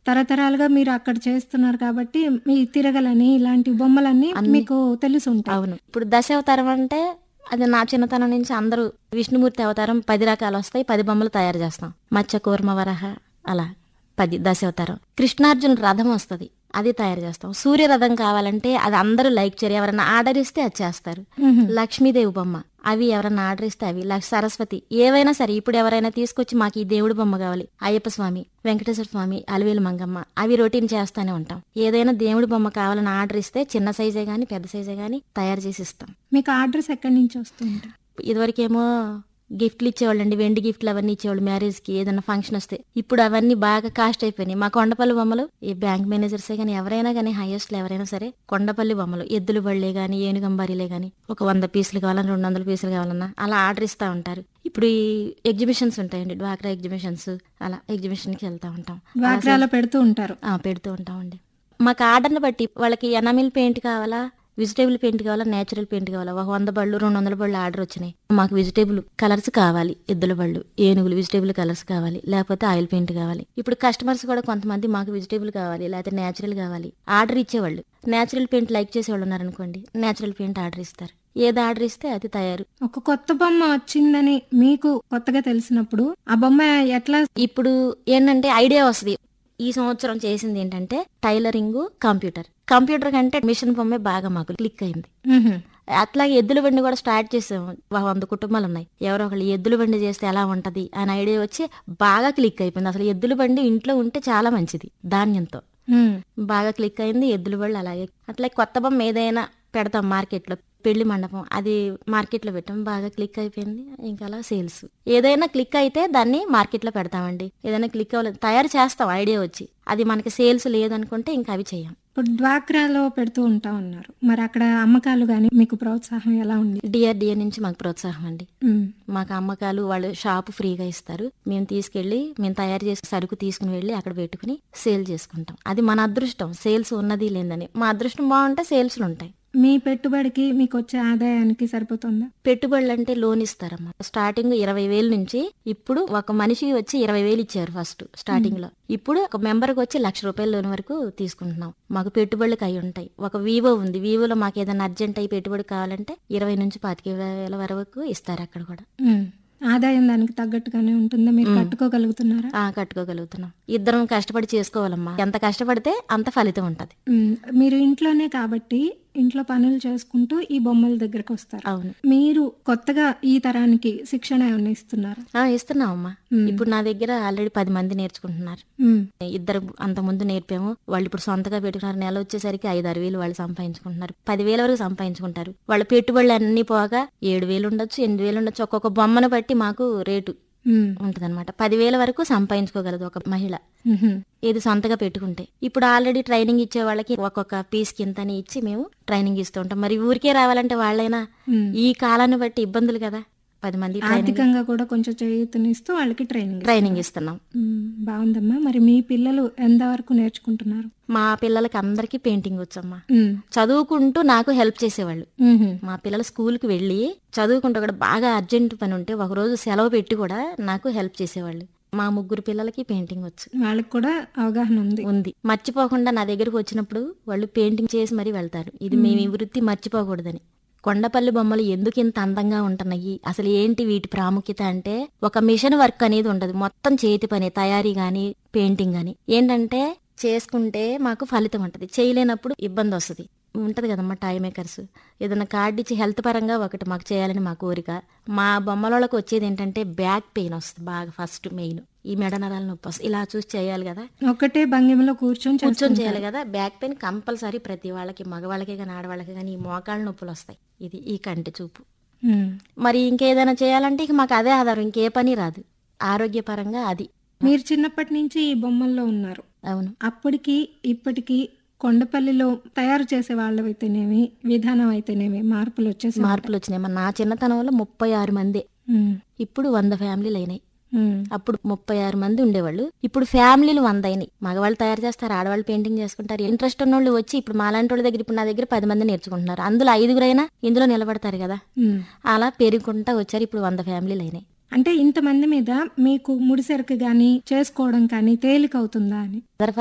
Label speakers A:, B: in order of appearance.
A: తరతరాలుగా మీరు అక్కడ చేస్తున్నారు కాబట్టి మీ తిరగలని ఇలాంటి బొమ్మలన్నీ మీకు తెలిసి ఉంటాయి
B: అవును ఇప్పుడు దశ అవతారం అంటే అది నా చిన్నతనం నుంచి అందరూ విష్ణుమూర్తి అవతారం పది రకాలు వస్తాయి పది బొమ్మలు తయారు చేస్తాం మత్స్య కూర్మ వరహ అలా పది దశ అవతారం కృష్ణార్జున రథం వస్తది అది తయారు చేస్తాం సూర్య రథం కావాలంటే అది అందరూ లైక్ చేయరు ఎవరైనా ఆర్డర్ ఇస్తే అది చేస్తారు
A: మ్మ్.
B: లక్ష్మీదేవి బొమ్మ అవి ఎవరైనా ఆర్డర్ ఇస్తే అవి లక్ష సరస్వతి ఏవైనా సరే ఇప్పుడు ఎవరైనా తీసుకొచ్చి మాకు ఈ దేవుడి బొమ్మ కావాలి అయ్యప్ప స్వామి వెంకటేశ్వర స్వామి అలివేలు మంగమ్మ అవి రొటీన్ చేస్తానే ఉంటాం ఏదైనా దేవుడి బొమ్మ కావాలని ఆర్డర్ ఇస్తే చిన్న సైజే గానీ పెద్ద సైజే గానీ తయారు చేసి ఇస్తాం
A: మీకు ఆర్డర్స్ ఎక్కడి నుంచి వస్తుంటాయి
B: ఇదివరకేమో గిఫ్ట్లు ఇచ్చేవాళ్ళండి వెండి గిఫ్ట్లు అవన్నీ ఇచ్చేవాళ్ళు మ్యారేజ్ కి ఏదైనా ఫంక్షన్ వస్తే ఇప్పుడు అవన్నీ బాగా కాస్ట్ అయిపోయినాయి మా కొండపల్లి బొమ్మలు ఈ బ్యాంక్ మేనేజర్సే కానీ ఎవరైనా కానీ హైయెస్ట్ ఎవరైనా సరే కొండపల్లి బొమ్మలు ఎద్దులు బళ్ళే గానీ ఏనుగంబారీలే గానీ ఒక వంద పీసులు కావాలన్నా రెండు వందల పీసులు కావాలన్నా అలా ఆర్డర్ ఇస్తా ఉంటారు ఇప్పుడు ఈ ఎగ్జిబిషన్స్ ఉంటాయండి డ్వాక్రా ఎగ్జిబిషన్స్ అలా ఎగ్జిబిషన్ కి వెళ్తా ఉంటాం
A: వాక్రాలో పెడుతూ ఉంటారు
B: ఆ, పెడుతూ ఉంటామండి మాకు ఆర్డర్ని బట్టి వాళ్ళకి ఎనామిల్ పెయింట్ కావాలా వెజిటేబుల్ పెయింట్ కావాలా నేచురల్ పెయింట్ కావాలా ఒక వంద బళ్ళు రెండు వందల బళ్ళు ఆర్డర్ వచ్చినాయి మాకు వెజిటేబుల్ కలర్స్ కావాలి ఎద్దుల బళ్ళు ఏనుగులు వెజిటేబుల్ కలర్స్ కావాలి లేకపోతే ఆయిల్ పెయింట్ కావాలి ఇప్పుడు కస్టమర్స్ కూడా కొంతమంది మాకు వెజిటేబుల్ కావాలి లేకపోతే నేచురల్ కావాలి ఆర్డర్ ఇచ్చేవాళ్ళు నేచురల్ పెయింట్ లైక్ చేసేవాళ్ళు ఉన్నారనుకోండి నేచురల్ పెయింట్ ఆర్డర్ ఇస్తారు ఏది ఆర్డర్ ఇస్తే అది తయారు
A: ఒక కొత్త బొమ్మ వచ్చిందని మీకు కొత్తగా తెలిసినప్పుడు ఆ బొమ్మ ఎట్లా
B: ఇప్పుడు ఏంటంటే ఐడియా వస్తుంది ఈ సంవత్సరం చేసింది ఏంటంటే టైలరింగ్ కంప్యూటర్ కంప్యూటర్ కంటే మిషన్ బొమ్మే బాగా మాకు క్లిక్ అయింది
A: మ్హూ.
B: అట్లాగే ఎద్దుల బండి కూడా స్టార్ట్ చేసాము వా- వంద కుటుంబాలు ఉన్నాయి ఎవరో ఒకళ్ళు ఎద్దుల బండి చేస్తే ఎలా ఉంటది అని ఐడియా వచ్చి బాగా క్లిక్ అయిపోయింది అసలు ఎద్దుల బండి ఇంట్లో ఉంటే చాలా మంచిది ధాన్యంతో
A: మ్.
B: బాగా క్లిక్ అయింది ఎద్దుల బళ్ళు అలాగే అట్లా కొత్త బొమ్మ ఏదైనా పెడతాం మార్కెట్లో పెళ్లి మండపం అది మార్కెట్లో పెట్టాం బాగా క్లిక్ అయిపోయింది ఇంకా అలా సేల్స్ ఏదైనా క్లిక్ అయితే దాన్ని మార్కెట్లో పెడతామండి ఏదైనా క్లిక్ అవ్వలేదు తయారు చేస్తాం ఐడియా వచ్చి అది మనకి సేల్స్ లేదనుకుంటే ఇంకా అవి చెయ్యం
A: ఇప్పుడు డ్వాక్రాలో పెడుతూ ఉంటా ఉన్నారు మరి అక్కడ అమ్మకాలు గాని మీకు ప్రోత్సాహం ఎలా ఉంది
B: డిఆర్డిఏ నుంచి మాకు ప్రోత్సాహం అండి
A: మ్.
B: మాకు అమ్మకాలు వాళ్ళు షాపు ఫ్రీగా ఇస్తారు మేము తీసుకెళ్లి మేము తయారు చేసిన సరుకు తీసుకుని వెళ్ళి అక్కడ పెట్టుకుని సేల్ చేసుకుంటాం అది మన అదృష్టం సేల్స్ ఉన్నది లేదని మా అదృష్టం బాగుంటే సేల్స్లు ఉంటాయి
A: మీ పెట్టుబడికి మీకు వచ్చే ఆదాయానికి సరిపోతుందా
B: పెట్టుబడులు అంటే లోన్ ఇస్తారమ్మా స్టార్టింగ్ ఇరవై వేలు నుంచి ఇప్పుడు ఒక మనిషికి వచ్చి ఇరవై వేలు ఇచ్చారు ఫస్ట్ స్టార్టింగ్ లో ఇప్పుడు ఒక మెంబర్ కి వచ్చి లక్ష రూపాయల లోన్ వరకు తీసుకుంటున్నాం మాకు పెట్టుబడులకు అయి ఉంటాయి ఒక వివో ఉంది వివోలో మాకు ఏదైనా అర్జెంట్ అయ్యి పెట్టుబడి కావాలంటే ఇరవై నుంచి పాతిక వేల వరకు ఇస్తారు అక్కడ కూడా
A: మ్. ఆదాయం దానికి తగ్గట్టుగానే ఉంటుందా మీరు కట్టుకోగలుగుతున్నారా
B: ఆ కట్టుకోగలుగుతున్నాం ఇద్దరం కష్టపడి చేసుకోవాలమ్మా ఎంత కష్టపడితే అంత ఫలితం ఉంటది
A: మ్. మీరు ఇంట్లోనే కాబట్టి ఇంట్లో పనులు చేసుకుంటూ ఈ బొమ్మల దగ్గరకు వస్తారు
B: అవును
A: మీరు కొత్తగా ఈ తరానికి శిక్షణ ఏమైనా ఇస్తున్నారు
B: ఆ ఇస్తున్నామమ్మా ఇప్పుడు నా దగ్గర ఆల్రెడీ పది మంది నేర్చుకుంటున్నారు ఇద్దరు అంత ముందు నేర్పాము వాళ్ళు ఇప్పుడు సొంతగా పెట్టుకున్నారు నెల వచ్చేసరికి ఐదు ఆరు వేలు వాళ్ళు సంపాదించుకుంటున్నారు పదివేల వరకు సంపాదించుకుంటారు వాళ్ళ పెట్టుబడులు అన్ని పోగా ఏడు వేలు ఉండొచ్చు ఎనిమిది వేలు ఉండొచ్చు ఒక్కొక్క బొమ్మను బట్టి మాకు రేటు ఉంటదన్నమాట పదివేల వరకు సంపాదించుకోగలదు ఒక మహిళ ఇది సొంతగా పెట్టుకుంటే ఇప్పుడు ఆల్రెడీ ట్రైనింగ్ ఇచ్చే వాళ్ళకి ఒక్కొక్క పీస్ కింతని ఇచ్చి మేము ట్రైనింగ్ ఇస్తూ ఉంటాం మరి ఊరికే రావాలంటే వాళ్ళైనా ఈ కాలాన్ని బట్టి ఇబ్బందులు కదా పది మంది ట్రైనింగ్
A: ఆర్థికంగా కూడా కొంచెం చేయూతనిస్తూ వాళ్ళకి ట్రైనింగ్
B: ట్రైనింగ్ ఇస్తున్నాం
A: మ్. బాగుందమ్మా మరి మీ పిల్లలు ఎంతవరకు నేర్చుకుంటున్నారు
B: మా పిల్లలకి అందరికీ పెయింటింగ్ వచ్చమ్మా
A: మ్.
B: చదువుకుంటూ నాకు హెల్ప్ చేసేవాళ్ళు
A: మ్హూ.
B: మా పిల్లలు స్కూల్కి వెళ్ళి చదువుకుంటూ కూడా బాగా అర్జెంట్ పని ఉంటే ఒకరోజు సెలవు పెట్టి కూడా నాకు హెల్ప్ చేసేవాళ్ళు మా ముగ్గురు పిల్లలకి పెయింటింగ్ వచ్చు
A: వాళ్ళకి కూడా అవగాహన ఉంది
B: ఉంది మర్చిపోకుండా నా దగ్గరకు వచ్చినప్పుడు వాళ్ళు పెయింటింగ్ చేసి మరీ వెళ్తారు ఇది మేము ఈ వృత్తి మర్చిపోకూడదని కొండపల్లి బొమ్మలు ఎందుకు ఇంత అందంగా ఉంటున్నాయి అసలు ఏంటి వీటి ప్రాముఖ్యత అంటే ఒక మిషన్ వర్క్ అనేది ఉండదు మొత్తం చేతి పని తయారీ గాని పెయింటింగ్ గాని ఏంటంటే చేసుకుంటే మాకు ఫలితం ఉంటది చేయలేనప్పుడు ఇబ్బంది వస్తుంది ఉంటది కదమ్మా టైం మేకర్స్ ఏదైనా కార్డు ఇచ్చి హెల్త్ పరంగా ఒకటి మాకు చేయాలని మా కోరిక మా బొమ్మలకి వచ్చేది ఏంటంటే బ్యాక్ పెయిన్ వస్తుంది బాగా ఫస్ట్ మెయిన్ ఈ మెడ నరాల నొప్పి వస్తుంది ఇలా చూసి చేయాలి కదా
A: ఒకటే భంగిమలో కూర్చొని
B: కూర్చొని
A: చేస్తుంటారు.
B: చేయాలి కదా బ్యాక్ పెయిన్ కంపల్సరీ ప్రతి వాళ్ళకి మగవాళ్ళకి కానీ ఆడవాళ్ళకి కానీ ఈ మోకాళ్ళ నొప్పులు వస్తాయి ఇది ఈ కంటి చూపు
A: మ్.
B: మరి ఇంకేదైనా చేయాలంటే ఇక మాకు అదే ఆధారం ఇంకే పని రాదు ఆరోగ్యపరంగా అది
A: మీరు చిన్నప్పటి నుంచి ఈ బొమ్మల్లో ఉన్నారు
B: అవును
A: అప్పటికి ఇప్పటికి కొండపల్లిలో తయారు చేసే వాళ్ళైతేనేమి విధానం అయితేనేమి మార్పులు వచ్చేసి
B: మార్పులు వచ్చినాయి మరి నా చిన్నతనంలో ముప్పై ఆరు మందే
A: మ్.
B: ఇప్పుడు వంద ఫ్యామిలీలు అయినాయి
A: మ్.
B: అప్పుడు ముప్పై ఆరు మంది ఉండేవాళ్ళు ఇప్పుడు ఫ్యామిలీలు వంద అయినాయి మగవాళ్ళు తయారు చేస్తారు ఆడవాళ్ళు పెయింటింగ్ చేసుకుంటారు ఇంట్రెస్ట్ ఉన్న వాళ్ళు వచ్చి ఇప్పుడు మాలాంటి వాళ్ళ దగ్గర ఇప్పుడు నా దగ్గర పది మంది నేర్చుకుంటున్నారు అందులో ఐదుగురైనా ఇందులో నిలబడతారు కదా
A: మ్.
B: అలా పెరుగుకుంటా వచ్చారు ఇప్పుడు వంద ఫ్యామిలీలు అయినాయి
A: అంటే ఇంతమంది మీద మీకు ముడిసెరకు గాని చేసుకోవడం కానీ తేలిక అవుతుందా అని
B: అదర్